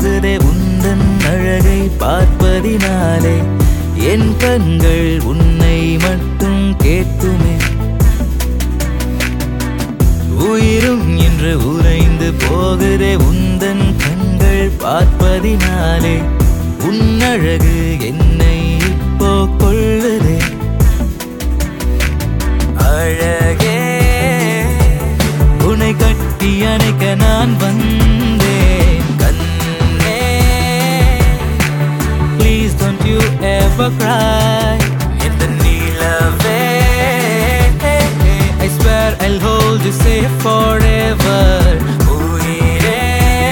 போகுதே உந்தன் அழகை பார்ப்பதினாலே என் கண்கள் உன்னை மட்டும் கேட்குமே உயிரும் என்று உறைந்து போகுதே உந்தன் கண்கள் பார்ப்பதினாலே உன் அழகு என்னை இப்போ கொள்ளுதே அழகே உன்னை கட்டி அணைக்க நான் வந்தேன் கண்ணே Please don't you ever cry in the நிலவே I swear I'll hold you safe forever உயிரே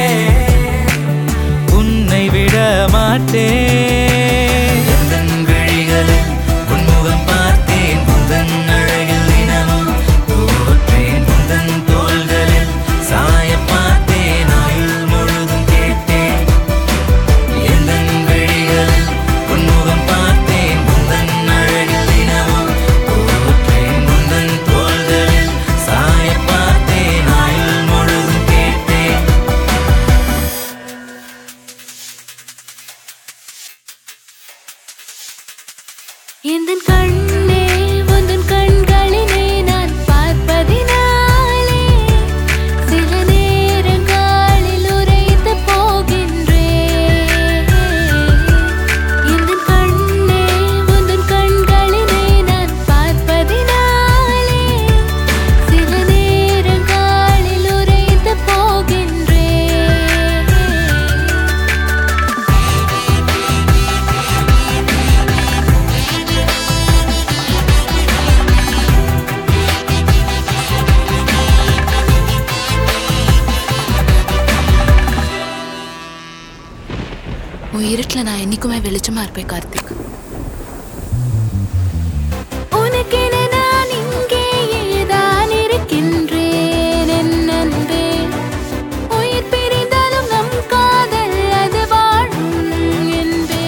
உன்னை விட மாட்டேன் எந்தன் விழிகளில் உன் முகம் பார்த்தேன் உந்தன் அழகில் தினமும் தோற்றேன் உந்தன் தோள்களில் சாய பார்த்தேன் ஆயுள் முழுதும் கேட்டேன் எந்தன் விழிகளில் உன் முகம் பார்த்தேன் உந்தன் அழகில் தினமும் தோற்றேன் உந்தன் தோள்களில் சாய பார்த்தேன் ஆயுள் முழுதும் கேட்டேன் எந்தன் கண்ணே உந்தன் கண்களினை நான் பார்ப்பதினாலே சில நேரங்களில் உறைந்து போகின்றேன் எந்தன் கண்ணே உந்தன் கண்களினை நான் பார்ப்பதினாலே சில நேரங்களில் உறைந்து போகின்றேன் உன் இருட்டில் நான் என்னைக்குமே வெளிச்சமா இருப்பேன் கார்த்திக் உனக்கென நான் இங்கேயே தான் இருக்கின்றேன் என் அன்பே உயிர் பிரிந்தாலும் நம் காதல் அது வாழும் என்பே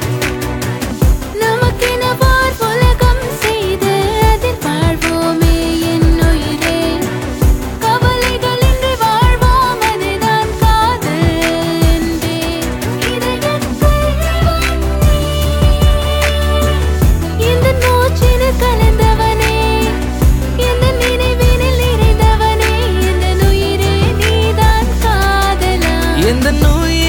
நமக்கென ஓர் உலகம் செய்து அதில் வாழ்வோமே என் உயிரே கவலைகளின்றி வாழ்வோம் அதுதான் காதல் என்பே இதயத்தில் இந்த மூச்சினில் கலந்தவனே இந்த நினைவினில் நிறைந்தவனே இந்த உயிரே நீதான் காதலா எந்த நோய்